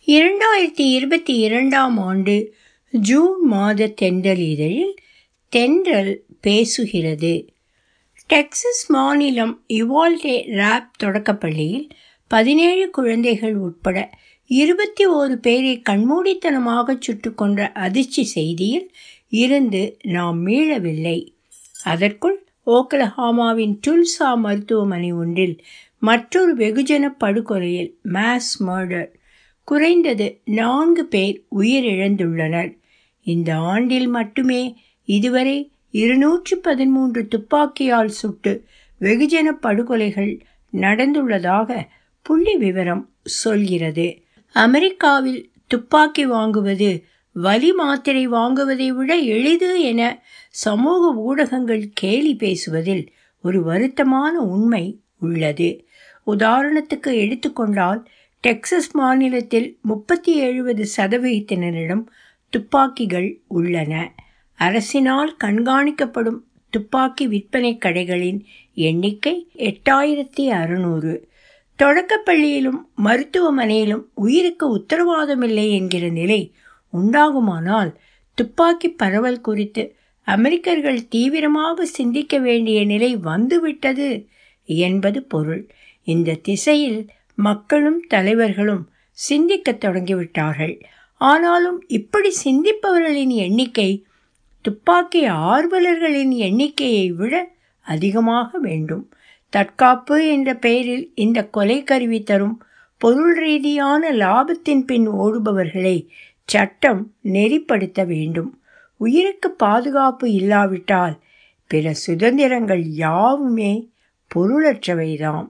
இரண்டாயிரத்தி இருபத்தி இரண்டாம் ஆண்டு ஜூன் மாத தென்றல் இதழில் தென்றல் பேசுகிறது டெக்சஸ் மாநிலம் யுவால்டே ராப் தொடக்கப்பள்ளியில் பதினேழு குழந்தைகள் உட்பட இருபத்தி ஓரு பேரை கண்மூடித்தனமாக சுட்டு கொன்ற அதிர்ச்சி செய்தியில் இருந்து நாம் மீளவில்லை அதற்குள் ஓக்லஹாமாவின் டுல்சா மருத்துவமனை ஒன்றில் மற்றொரு வெகுஜன படுகொலையில் மாஸ் மர்டர் குறைந்தது நான்கு பேர் உயிரிழந்துள்ளனர் இந்த ஆண்டில் மட்டுமே இதுவரை இருநூற்றி பதிமூன்று துப்பாக்கியால் சுட்டு வெகுஜன படுகொலைகள் நடந்துள்ளதாக புள்ளி விவரம் சொல்கிறது அமெரிக்காவில் துப்பாக்கி வாங்குவது வலி மாத்திரை வாங்குவதை விட எளிது என சமூக ஊடகங்கள் கேலி பேசுவதில் ஒரு வருத்தமான உண்மை உள்ளது உதாரணத்துக்கு எடுத்துக்கொண்டால் டெக்சஸ் மாநிலத்தில் முப்பத்தி எழுபது சதவிகிதத்தினரிடம் துப்பாக்கிகள் உள்ளன அரசினால் கண்காணிக்கப்படும் துப்பாக்கி விற்பனை கடைகளின் எண்ணிக்கை எட்டாயிரத்தி அறுநூறு தொடக்கப்பள்ளியிலும் மருத்துவமனையிலும் உயிருக்கு உத்தரவாதமில்லை என்கிற நிலை உண்டாகுமானால் துப்பாக்கி பரவல் குறித்து அமெரிக்கர்கள் தீவிரமாக சிந்திக்க வேண்டிய நிலை வந்துவிட்டது என்பது பொருள் இந்த திசையில் மக்களும் தலைவர்களும் சிந்திக்கத் தொடங்கிவிட்டார்கள் ஆனாலும் இப்படி சிந்திப்பவர்களின் எண்ணிக்கை துப்பாக்கி ஆர்வலர்களின் எண்ணிக்கையை விட அதிகமாக வேண்டும் தற்காப்பு என்ற பெயரில் இந்த கொலை கருவி தரும் பொருள் ரீதியான லாபத்தின் பின் ஓடுபவர்களை சட்டம் நெறிப்படுத்த வேண்டும் உயிருக்கு பாதுகாப்பு இல்லாவிட்டால் பிற சுதந்திரங்கள் யாவுமே பொருளற்றவைதாம்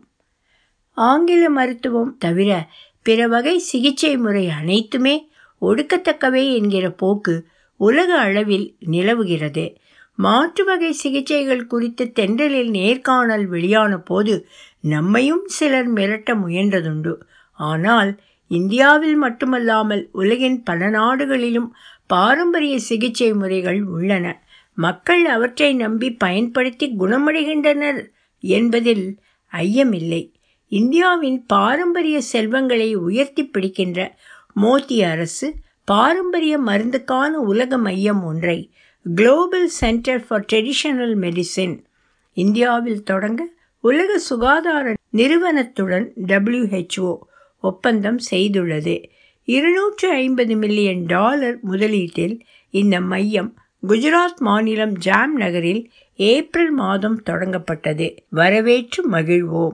ஆங்கில மருத்துவம் தவிர பிற வகை சிகிச்சை முறை அனைத்துமே ஒடுக்கத்தக்கவை என்கிற போக்கு உலக அளவில் நிலவுகிறது மாற்று வகை சிகிச்சைகள் குறித்து தென்றலில் நேர்காணல் வெளியான போது நம்மையும் சிலர் மிரட்ட முயன்றதுண்டு ஆனால் இந்தியாவில் மட்டுமல்லாமல் உலகின் பல நாடுகளிலும் பாரம்பரிய சிகிச்சை முறைகள் உள்ளன மக்கள் அவற்றை நம்பி பயன்படுத்தி குணமடைகின்றனர் என்பதில் ஐயமில்லை இந்தியாவின் பாரம்பரிய செல்வங்களை உயர்த்தி பிடிக்கின்ற மோடி அரசு பாரம்பரிய மருந்துக்கான உலக மையம் ஒன்றை global centre for traditional medicine இந்தியாவில் தொடங்க உலக சுகாதார நிறுவனத்துடன் டபிள்யூஹெச்ஓ ஒப்பந்தம் செய்துள்ளது இருநூற்று ஐம்பது மில்லியன் டாலர் முதலீட்டில் இந்த மையம் குஜராத் மாநிலம் ஜாம் நகரில் ஏப்ரல் மாதம் தொடங்கப்பட்டது வரவேற்று மகிழ்வோம்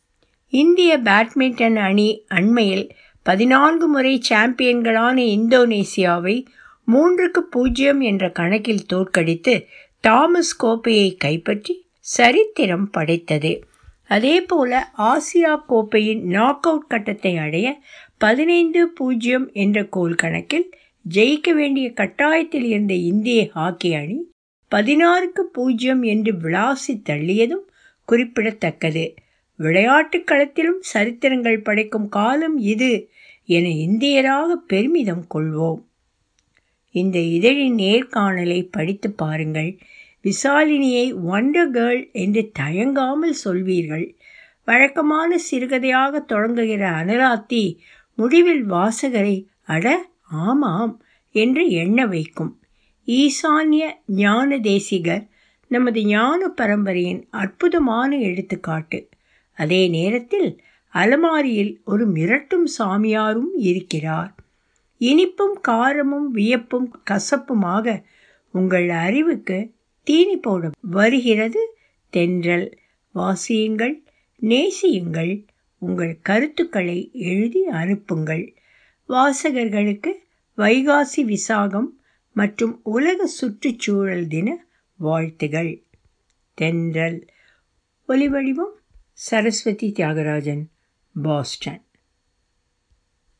இந்திய பேட்மிண்டன் அணி அண்மையில் பதினான்கு முறை சாம்பியன்களான இந்தோனேசியாவை மூன்றுக்கு பூஜ்ஜியம் என்ற கணக்கில் தோற்கடித்து தாமஸ் கோப்பையை கைப்பற்றி சரித்திரம் படைத்தது அதேபோல ஆசியா கோப்பையின் நாக் அவுட் கட்டத்தை அடைய பதினைந்து பூஜ்ஜியம் என்ற கோல் கணக்கில் ஜெயிக்க வேண்டிய கட்டாயத்தில் இருந்த இந்திய ஹாக்கி அணி பதினாறுக்கு பூஜ்ஜியம் என்று விளாசி தள்ளியதும் குறிப்பிடத்தக்கது விளையாட்டுக் களத்திலும் சரித்திரங்கள் படைக்கும் காலம் இது என இந்தியராக பெருமிதம் கொள்வோம் இந்த இதழின் நேர்காணலை படித்து பாருங்கள் விசாலினியை ஒண்டர் கேர்ள் என்று தயங்காமல் சொல்வீர்கள் வழக்கமான சிறுகதையாக தொடங்குகிற அனலாத்தி முடிவில் வாசகரை அட ஆமாம் என்று எண்ண வைக்கும் ஈசான்ய ஞான தேசிகர் நமது ஞான பரம்பரையின் அற்புதமான எடுத்துக்காட்டு அதே நேரத்தில் அலமாரியில் ஒரு மிரட்டும் சாமியாரும் இருக்கிறார் இனிப்பும் காரமும் வியப்பும் கசப்புமாக உங்கள் அறிவுக்கு தீனி போட வருகிறது தென்றல் வாசியுங்கள் நேசியுங்கள் உங்கள் கருத்துக்களை எழுதி அனுப்புங்கள் வாசகர்களுக்கு வைகாசி விசாகம் மற்றும் உலக சுற்றுச்சூழல் தின வாழ்த்துகள் தென்றல் ஒலிவடிவம் சரஸ்வதி தியாகராஜன் பாஸ்டன்